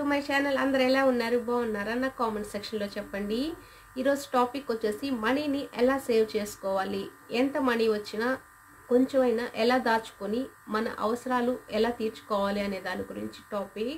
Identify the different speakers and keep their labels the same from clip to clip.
Speaker 1: to my channel అందరు ఎలా ఉన్నారు బాగున్నారా నా కామెంట్ సెక్షన్లో చెప్పండి ఈరోజు టాపిక్ వచ్చేసి మనీని ఎలా సేవ్ చేసుకోవాలి ఎంత మనీ వచ్చినా కొంచెమైనా ఎలా దాచుకొని మన అవసరాలు ఎలా తీర్చుకోవాలి అనే దాని గురించి టాపిక్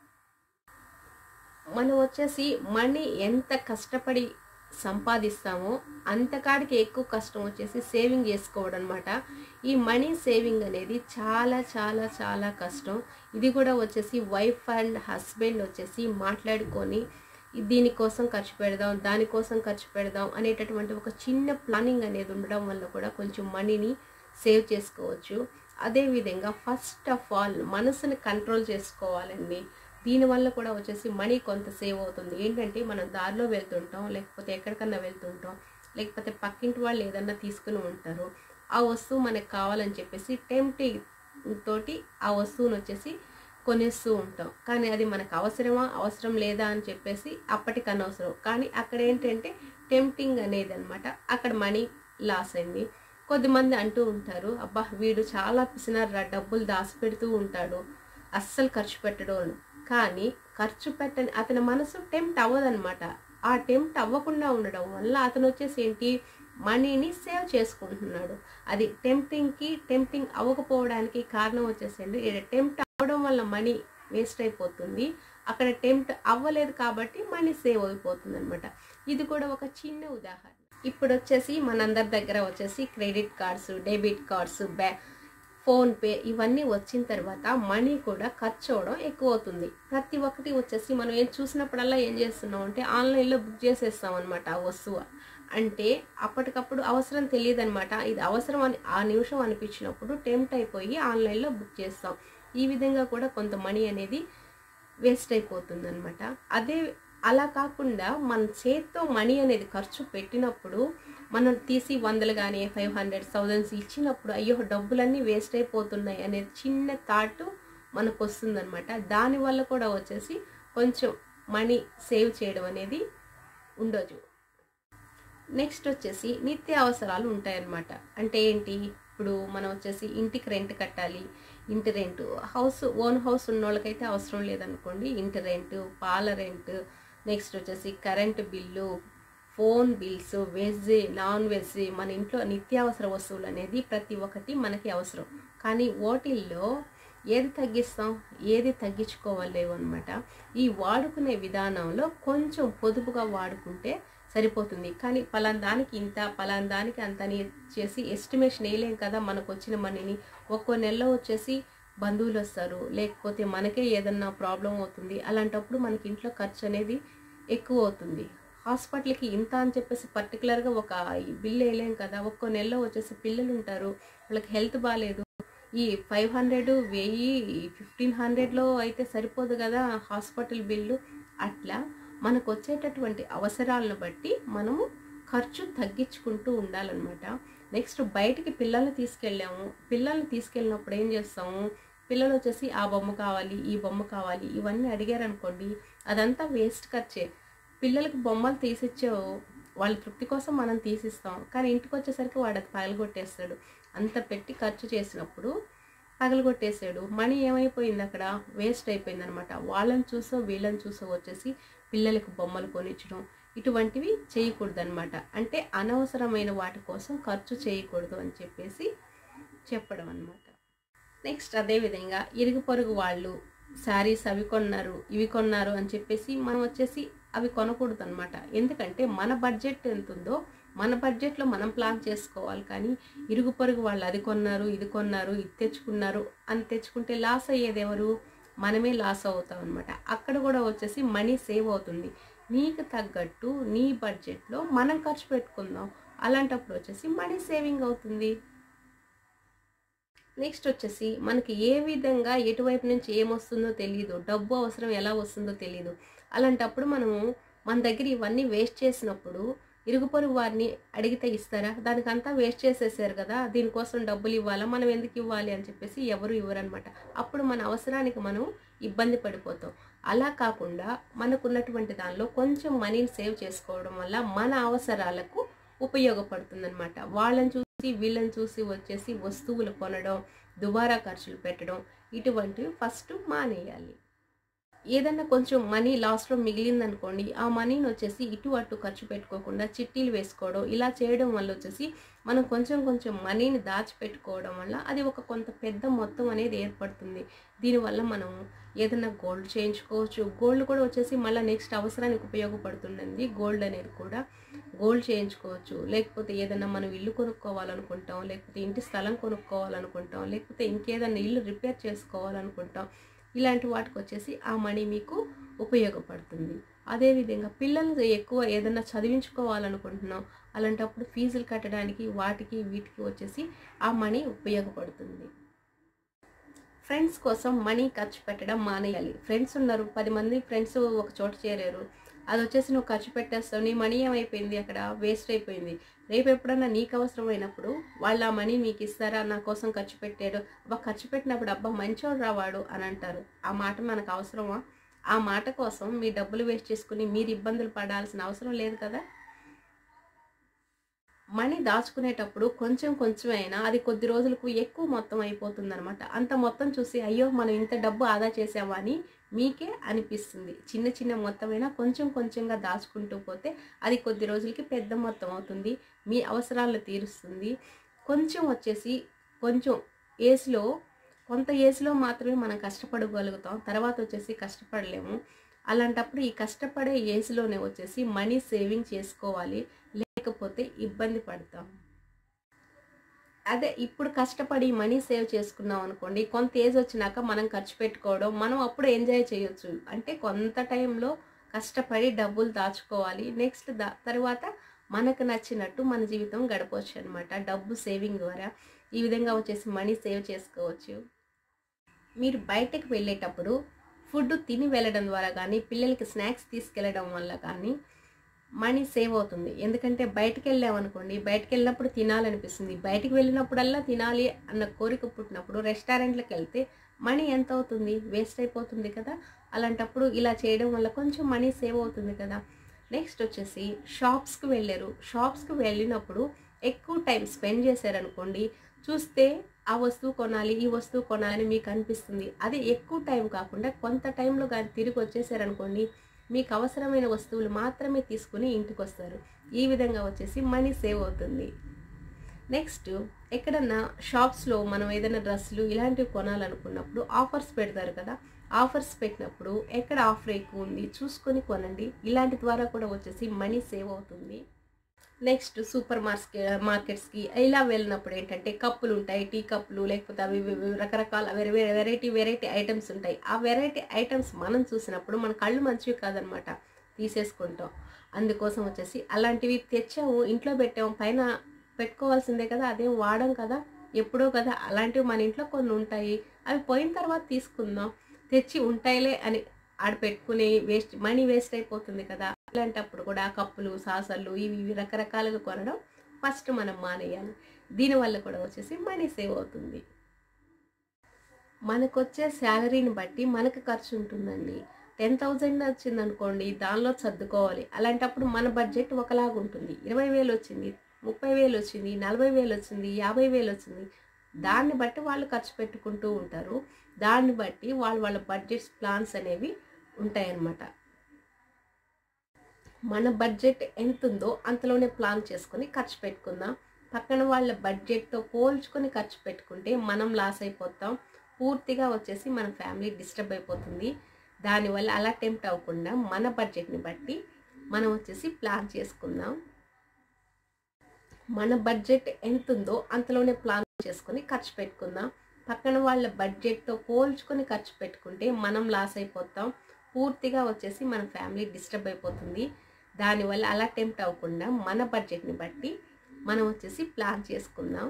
Speaker 1: మనం వచ్చేసి మనీ ఎంత కష్టపడి సంపాదిస్తామో అంతకాడికి ఎక్కువ కష్టం వచ్చేసి సేవింగ్ చేసుకోవడం అనమాట ఈ మనీ సేవింగ్ అనేది చాలా చాలా చాలా కష్టం ఇది కూడా వచ్చేసి వైఫ్ అండ్ హస్బెండ్ వచ్చేసి మాట్లాడుకొని దీనికోసం ఖర్చు పెడదాం దానికోసం ఖర్చు పెడదాం అనేటటువంటి ఒక చిన్న ప్లానింగ్ అనేది ఉండడం వల్ల కూడా కొంచెం మనీని సేవ్ చేసుకోవచ్చు అదేవిధంగా ఫస్ట్ ఆఫ్ ఆల్ మనసుని కంట్రోల్ చేసుకోవాలండి దీనివల్ల కూడా వచ్చేసి మనీ కొంత సేవ్ అవుతుంది ఏంటంటే మనం దారిలో వెళ్తుంటాం లేకపోతే ఎక్కడికన్నా వెళ్తుంటాం లేకపోతే పక్కింటి వాళ్ళు ఏదన్నా తీసుకుని ఉంటారు ఆ వస్తువు మనకు కావాలని చెప్పేసి టెంప్టింగ్ తోటి ఆ వస్తువును వచ్చేసి కొనేస్తూ ఉంటాం కానీ అది మనకు అవసరమా అవసరం లేదా అని చెప్పేసి అప్పటికి అనవసరం కానీ అక్కడ ఏంటంటే టెంప్టింగ్ అనేది అనమాట అక్కడ మనీ లాస్ అయింది కొద్దిమంది అంటూ ఉంటారు అబ్బా వీడు చాలా పిసినారు డబ్బులు దాచిపెడుతూ ఉంటాడు అస్సలు ఖర్చు పెట్టడం కానీ ఖర్చు పెట్టని అతని మనసు టెంప్ట్ అవ్వదనమాట ఆ టెంప్ట్ అవ్వకుండా ఉండడం వల్ల అతను వచ్చేసి ఏంటి మనీని సేవ్ చేసుకుంటున్నాడు అది టెంప్టింగ్కి టెంప్టింగ్ అవ్వకపోవడానికి కారణం వచ్చేసండి టెంప్ట్ అవ్వడం వల్ల మనీ వేస్ట్ అయిపోతుంది అక్కడ టెంప్ట్ అవ్వలేదు కాబట్టి మనీ సేవ్ అయిపోతుంది అనమాట ఇది కూడా ఒక చిన్న ఉదాహరణ ఇప్పుడు వచ్చేసి మనందరి దగ్గర వచ్చేసి క్రెడిట్ కార్డ్స్ డెబిట్ కార్డ్స్ బ్యా ఫోన్పే ఇవన్నీ వచ్చిన తర్వాత మనీ కూడా ఖర్చు అవడం ఎక్కువ అవుతుంది ప్రతి ఒక్కటి వచ్చేసి మనం ఏం చూసినప్పుడల్లా ఏం చేస్తున్నాం అంటే ఆన్లైన్లో బుక్ చేసేస్తాం అనమాట ఆ వస్తువు అంటే అప్పటికప్పుడు అవసరం తెలియదు అనమాట ఇది అవసరం అని ఆ నిమిషం అనిపించినప్పుడు టెంప్ట్ అయిపోయి ఆన్లైన్లో బుక్ చేస్తాం ఈ విధంగా కూడా కొంత మనీ అనేది వేస్ట్ అయిపోతుంది అనమాట అదే అలా కాకుండా మన చేత్తో మనీ అనేది ఖర్చు పెట్టినప్పుడు మనం తీసి వందలు కానీ ఫైవ్ హండ్రెడ్ థౌజండ్స్ ఇచ్చినప్పుడు అయ్యో డబ్బులన్నీ వేస్ట్ అయిపోతున్నాయి అనే చిన్న థాట్ మనకు వస్తుందన్నమాట దానివల్ల కూడా వచ్చేసి కొంచెం మనీ సేవ్ చేయడం అనేది ఉండొచ్చు నెక్స్ట్ వచ్చేసి నిత్య అవసరాలు ఉంటాయన్నమాట అంటే ఏంటి ఇప్పుడు మనం వచ్చేసి ఇంటికి రెంట్ కట్టాలి ఇంటి రెంట్ హౌస్ ఓన్ హౌస్ ఉన్న వాళ్ళకైతే అవసరం లేదనుకోండి ఇంటి రెంట్ పాల రెంట్ నెక్స్ట్ వచ్చేసి current bill phone bills veg non veg మన ఇంట్లో నిత్యావసర వస్తువులు అనేది ప్రతి ఒక్కటి మనకి అవసరం కానీ వాటిల్లో ఏది తగ్గిస్తాం ఏది తగ్గించుకోవాలేవు అనమాట ఈ వాడుకునే విధానంలో కొంచెం పొదుపుగా వాడుకుంటే సరిపోతుంది కానీ పలాన్ దానికి ఇంత పలాన్ దానికి అంత అని చేసి ఎస్టిమేషన్ వేయలేం కదా మనకు వచ్చిన మనీని ఒక్కో నెలలో వచ్చేసి బంధువులు వస్తారు లేకపోతే మనకే ఏదన్నా ప్రాబ్లం అవుతుంది అలాంటప్పుడు మనకి ఇంట్లో ఖర్చు అనేది ఎక్కువ అవుతుంది హాస్పిటల్కి ఇంత అని చెప్పేసి పర్టికులర్గా ఒక బిల్ వేయలేం కదా ఒక్కో నెలలో వచ్చేసి పిల్లలు ఉంటారు వాళ్ళకి హెల్త్ బాగాలేదు ఈ ఫైవ్ హండ్రెడ్ వెయ్యి ఫిఫ్టీన్ హండ్రెడ్లో అయితే సరిపోదు కదా హాస్పిటల్ బిల్లు అట్లా మనకు వచ్చేటటువంటి అవసరాలను బట్టి మనము ఖర్చు తగ్గించుకుంటూ ఉండాలన్నమాట నెక్స్ట్ బయటికి పిల్లల్ని తీసుకెళ్ళాము పిల్లల్ని తీసుకెళ్ళినప్పుడు ఏం చేస్తాము పిల్లలు వచ్చేసి ఆ బొమ్మ కావాలి ఈ బొమ్మ కావాలి ఇవన్నీ అడిగారు అనుకోండి అదంతా వేస్ట్ ఖర్చే పిల్లలకి బొమ్మలు తీసిచ్చే వాళ్ళ తృప్తి కోసం మనం తీసిస్తాం కానీ ఇంటికి వచ్చేసరికి వాడు అది పగలగొట్టేస్తాడు అంత పెట్టి ఖర్చు చేసినప్పుడు పగలగొట్టేసాడు మనీ ఏమైపోయింది అక్కడ వేస్ట్ అయిపోయింది అనమాట వాళ్ళని చూసో వీళ్ళని చూసో వచ్చేసి పిల్లలకు బొమ్మలు కొనిచ్చడం ఇటువంటివి చేయకూడదు అనమాట అంటే అనవసరమైన వాటి కోసం ఖర్చు చేయకూడదు అని చెప్పేసి చెప్పడం అనమాట నెక్స్ట్ అదేవిధంగా ఇరుగు పొరుగు వాళ్ళు శారీస్ అవి కొన్నారు ఇవి కొన్నారు అని చెప్పేసి మనం వచ్చేసి అవి కొనకూడదు అనమాట ఎందుకంటే మన బడ్జెట్ ఎంత ఉందో మన బడ్జెట్లో మనం ప్లాన్ చేసుకోవాలి కానీ ఇరుగు పొరుగు వాళ్ళు అది కొన్నారు ఇది కొన్నారు ఇది తెచ్చుకున్నారు అని తెచ్చుకుంటే లాస్ అయ్యేది ఎవరు మనమే లాస్ అవుతాం అనమాట అక్కడ కూడా వచ్చేసి మనీ సేవ్ అవుతుంది నీకు తగ్గట్టు నీ బడ్జెట్లో మనం ఖర్చు పెట్టుకుందాం అలాంటప్పుడు వచ్చేసి మనీ సేవింగ్ అవుతుంది నెక్స్ట్ వచ్చేసి మనకి ఏ విధంగా ఎటువైపు నుంచి ఏమొస్తుందో తెలియదు డబ్బు అవసరం ఎలా వస్తుందో తెలియదు అలాంటప్పుడు మనము మన దగ్గర ఇవన్నీ వేస్ట్ చేసినప్పుడు ఇరుగు పొరుగు వారిని అడిగితే ఇస్తారా దానికంతా వేస్ట్ చేసేసారు కదా దీనికోసం డబ్బులు ఇవ్వాలా మనం ఎందుకు ఇవ్వాలి అని చెప్పేసి ఎవరు ఇవ్వరనమాట అప్పుడు మన అవసరానికి మనం ఇబ్బంది పడిపోతాం అలా కాకుండా మనకున్నటువంటి దానిలో కొంచెం మనీని సేవ్ చేసుకోవడం వల్ల మన అవసరాలకు ఉపయోగపడుతుందన్నమాట వాళ్ళని చూసి వీళ్ళని చూసి వచ్చేసి వస్తువులు కొనడం దుబారా ఖర్చులు పెట్టడం ఇటువంటివి ఫస్ట్ మానేయాలి ఏదన్నా కొంచెం మనీ లాస్ట్లో మిగిలిందనుకోండి ఆ మనీని వచ్చేసి ఇటు అటు ఖర్చు పెట్టుకోకుండా చిట్టీలు వేసుకోవడం ఇలా చేయడం వల్ల వచ్చేసి మనం కొంచెం కొంచెం మనీని దాచిపెట్టుకోవడం వల్ల అది ఒక కొంత పెద్ద మొత్తం అనేది ఏర్పడుతుంది దీనివల్ల మనం ఏదైనా గోల్డ్ చేయించుకోవచ్చు గోల్డ్ కూడా వచ్చేసి మళ్ళీ నెక్స్ట్ అవసరానికి ఉపయోగపడుతుందండి గోల్డ్ అనేది కూడా గోల్డ్ చేయించుకోవచ్చు లేకపోతే ఏదైనా మనం ఇల్లు కొనుక్కోవాలనుకుంటాం లేకపోతే ఇంటి స్థలం కొనుక్కోవాలనుకుంటాం లేకపోతే ఇంకేదైనా ఇల్లు రిపేర్ చేసుకోవాలనుకుంటాం ఇలాంటి వాటికి వచ్చేసి ఆ మనీ మీకు ఉపయోగపడుతుంది అదేవిధంగా పిల్లలు ఎక్కువ ఏదైనా చదివించుకోవాలనుకుంటున్నాం అలాంటప్పుడు ఫీజులు కట్టడానికి వాటికి వీటికి వచ్చేసి ఆ మనీ ఉపయోగపడుతుంది ఫ్రెండ్స్ కోసం మనీ ఖర్చు పెట్టడం మానేయాలి ఫ్రెండ్స్ ఉన్నారు పది మంది ఫ్రెండ్స్ ఒక చోట చేరారు అది వచ్చేసి నువ్వు ఖర్చు పెట్టేస్తావు నీ మనీ ఏమైపోయింది అక్కడ వేస్ట్ అయిపోయింది రేపు ఎప్పుడన్నా నీకు అవసరమైనప్పుడు వాళ్ళు ఆ మనీ మీకు ఇస్తారా నా కోసం ఖర్చు పెట్టాడు అబ్బా ఖర్చు పెట్టినప్పుడు అబ్బా మంచోడు రావాడు అని అంటారు ఆ మాట మనకు అవసరమా ఆ మాట కోసం మీ డబ్బులు వేస్ట్ చేసుకుని మీరు ఇబ్బందులు పడాల్సిన అవసరం లేదు కదా మనీ దాచుకునేటప్పుడు కొంచెం కొంచెం అయినా అది కొద్ది రోజులకు ఎక్కువ మొత్తం అయిపోతుంది అనమాట అంత మొత్తం చూసి అయ్యో మనం ఇంత డబ్బు ఆదా చేసామా అని మీకే అనిపిస్తుంది చిన్న చిన్న మొత్తమైనా కొంచెం కొంచెంగా దాచుకుంటూ పోతే అది కొద్ది రోజులకి పెద్ద మొత్తం అవుతుంది మీ అవసరాలను తీరుస్తుంది కొంచెం వచ్చేసి కొంచెం ఏజ్లో కొంత ఏజ్లో మాత్రమే మనం కష్టపడగలుగుతాం తర్వాత వచ్చేసి కష్టపడలేము అలాంటప్పుడు ఈ కష్టపడే ఏజ్లోనే వచ్చేసి మనీ సేవింగ్ చేసుకోవాలి లేకపోతే ఇబ్బంది పడతాం అదే ఇప్పుడు కష్టపడి మనీ సేవ్ చేసుకున్నాం అనుకోండి కొంత ఏజ్ వచ్చినాక మనం ఖర్చు పెట్టుకోవడం మనం అప్పుడు ఎంజాయ్ చేయొచ్చు అంటే కొంత టైంలో కష్టపడి డబ్బులు దాచుకోవాలి నెక్స్ట్ దా తర్వాత మనకు నచ్చినట్టు మన జీవితం గడపవచ్చు అనమాట డబ్బు సేవింగ్ ద్వారా ఈ విధంగా వచ్చేసి మనీ సేవ్ చేసుకోవచ్చు మీరు బయటకు వెళ్ళేటప్పుడు ఫుడ్ తిని వెళ్ళడం ద్వారా కానీ పిల్లలకి స్నాక్స్ తీసుకెళ్ళడం వల్ల కానీ మనీ సేవ్ అవుతుంది ఎందుకంటే బయటకు వెళ్ళామనుకోండి బయటకు వెళ్ళినప్పుడు తినాలనిపిస్తుంది బయటకు వెళ్ళినప్పుడల్లా తినాలి అన్న కోరిక పుట్టినప్పుడు రెస్టారెంట్లకు వెళ్తే మనీ ఎంత అవుతుంది వేస్ట్ అయిపోతుంది కదా అలాంటప్పుడు ఇలా చేయడం వల్ల కొంచెం మనీ సేవ్ అవుతుంది కదా నెక్స్ట్ వచ్చేసి షాప్స్కి వెళ్ళారు షాప్స్కి వెళ్ళినప్పుడు ఎక్కువ టైం స్పెండ్ చేశారనుకోండి చూస్తే ఆ వస్తువు కొనాలి ఈ వస్తువు కొనాలని మీకు అనిపిస్తుంది అది ఎక్కువ టైం కాకుండా కొంత టైంలో కానీ తిరిగి వచ్చేసారనుకోండి మీకు అవసరమైన వస్తువులు మాత్రమే తీసుకుని ఇంటికి వస్తారు ఈ విధంగా వచ్చేసి మనీ సేవ్ అవుతుంది నెక్స్ట్ ఎక్కడన్నా షాప్స్లో మనం ఏదైనా డ్రెస్సులు ఇలాంటివి కొనాలనుకున్నప్పుడు ఆఫర్స్ పెడతారు కదా ఆఫర్స్ పెట్టినప్పుడు ఎక్కడ ఆఫర్ ఎక్కువ ఉంది చూసుకొని కొనండి ఇలాంటి ద్వారా కూడా వచ్చేసి మనీ సేవ్ అవుతుంది నెక్స్ట్ సూపర్ మార్కెట్ మార్కెట్స్కి ఇలా వెళ్ళినప్పుడు ఏంటంటే కప్పులు ఉంటాయి టీ కప్పులు లేకపోతే అవి ఇవి ఇవి రకరకాల వేరే వేరే వెరైటీ వెరైటీ ఐటమ్స్ ఉంటాయి ఆ వెరైటీ ఐటమ్స్ మనం చూసినప్పుడు మన కళ్ళు మంచివి కాదనమాట తీసేసుకుంటాం అందుకోసం వచ్చేసి అలాంటివి తెచ్చాము ఇంట్లో పెట్టాము పైన పెట్టుకోవాల్సిందే కదా అదేం వాడం కదా ఎప్పుడో కదా అలాంటివి మన ఇంట్లో కొన్ని ఉంటాయి అవి పోయిన తర్వాత తీసుకుందాం తెచ్చి ఉంటాయిలే అని ఆడ పెట్టుకుని వేస్ట్ మనీ వేస్ట్ అయిపోతుంది కదా ఇలాంటప్పుడు కూడా కప్పులు సాసళ్ళు ఇవి ఇవి రకరకాలుగా కొనడం ఫస్ట్ మనం మానేయాలి దీనివల్ల కూడా వచ్చేసి మనీ సేవ్ అవుతుంది మనకు వచ్చే శాలరీని బట్టి మనకు ఖర్చు ఉంటుందండి టెన్ థౌజండ్ వచ్చింది అనుకోండి దానిలో సర్దుకోవాలి అలాంటప్పుడు మన బడ్జెట్ ఒకలాగా ఉంటుంది ఇరవై వేలు వచ్చింది ముప్పై వేలు వచ్చింది నలభై వేలు వచ్చింది యాభై వేలు వచ్చింది దాన్ని బట్టి వాళ్ళు ఖర్చు పెట్టుకుంటూ ఉంటారు దాన్ని బట్టి వాళ్ళ వాళ్ళ బడ్జెట్స్ ప్లాన్స్ అనేవి ఉంటాయన్నమాట మన బడ్జెట్ ఎంత ఉందో అంతలోనే ప్లాన్ చేసుకొని ఖర్చు పెట్టుకుందాం పక్కన వాళ్ళ బడ్జెట్తో పోల్చుకొని ఖర్చు పెట్టుకుంటే మనం లాస్ అయిపోతాం పూర్తిగా వచ్చేసి మన ఫ్యామిలీ డిస్టర్బ్ అయిపోతుంది దానివల్ల అలా టెంప్ట్ అవ్వకుండా మన బడ్జెట్ని బట్టి మనం వచ్చేసి ప్లాన్ చేసుకుందాం మన బడ్జెట్ ఎంత ఉందో అంతలోనే ప్లాన్ చేసుకొని ఖర్చు పెట్టుకుందాం పక్కన వాళ్ళ బడ్జెట్తో పోల్చుకొని ఖర్చు పెట్టుకుంటే మనం లాస్ అయిపోతాం పూర్తిగా వచ్చేసి మన ఫ్యామిలీ డిస్టర్బ్ అయిపోతుంది దానివల్ల అలా టెంప్ట్ అవ్వకుండా మన బడ్జెట్ని బట్టి మనం వచ్చేసి ప్లాన్ చేసుకుందాం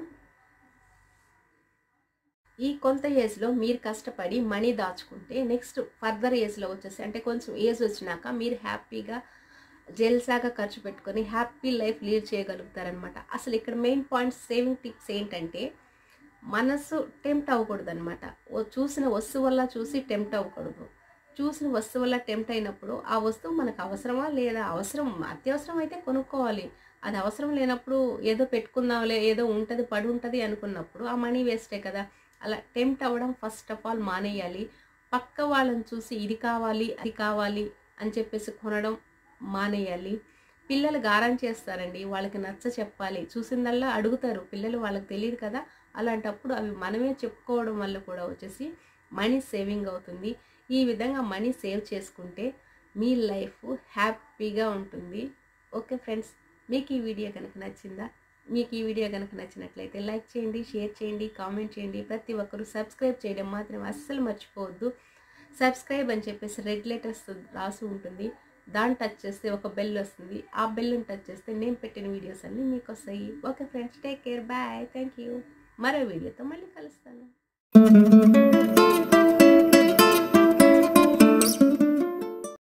Speaker 1: ఈ కొంత ఏజ్లో మీరు కష్టపడి మనీ దాచుకుంటే నెక్స్ట్ ఫర్దర్ ఏజ్లో వచ్చేసి అంటే కొంచెం ఏజ్ వచ్చినాక మీరు హ్యాపీగా జెల్సాగా ఖర్చు పెట్టుకొని హ్యాపీ లైఫ్ లీడ్ చేయగలుగుతారనమాట అసలు ఇక్కడ మెయిన్ పాయింట్ సేవింగ్ టిప్స్ ఏంటంటే మనసు టెంప్ట్ అవ్వకూడదు అనమాట చూసిన వస్తువు వల్ల చూసి టెంప్ట్ అవ్వకూడదు చూసిన వస్తువు వల్ల టెంప్ట్ అయినప్పుడు ఆ వస్తువు మనకు అవసరమా లేదా అవసరం అత్యవసరం అయితే కొనుక్కోవాలి అది అవసరం లేనప్పుడు ఏదో పెట్టుకుందాంలే ఏదో ఉంటుంది పడి ఉంటుంది అనుకున్నప్పుడు ఆ మనీ వేస్టే కదా అలా టెంప్ట్ అవ్వడం ఫస్ట్ ఆఫ్ ఆల్ మానేయాలి పక్క వాళ్ళని చూసి ఇది కావాలి అది కావాలి అని చెప్పేసి కొనడం మానేయాలి పిల్లలు గారం చేస్తారండి వాళ్ళకి నచ్చ చెప్పాలి చూసిందల్లా అడుగుతారు పిల్లలు వాళ్ళకి తెలియదు కదా అలాంటప్పుడు అవి మనమే చెప్పుకోవడం వల్ల కూడా వచ్చేసి మనీ సేవింగ్ అవుతుంది ఈ విధంగా మనీ సేవ్ చేసుకుంటే మీ లైఫ్ హ్యాపీగా ఉంటుంది ఓకే ఫ్రెండ్స్ మీకు ఈ వీడియో కనుక నచ్చిందా మీకు ఈ వీడియో కనుక నచ్చినట్లయితే లైక్ చేయండి షేర్ చేయండి కామెంట్ చేయండి ప్రతి ఒక్కరూ సబ్స్క్రైబ్ చేయడం మాత్రం అస్సలు మర్చిపోవద్దు సబ్స్క్రైబ్ అని చెప్పేసి రెడ్ లెటర్స్ రాసి ఉంటుంది దాన్ని టచ్ చేస్తే ఒక బెల్ వస్తుంది ఆ బెల్ని టచ్ చేస్తే నేను పెట్టిన వీడియోస్ అన్నీ మీకు వస్తాయి okay friends take care bye thank you మరో వీడియోతో మళ్ళీ కలుస్తాను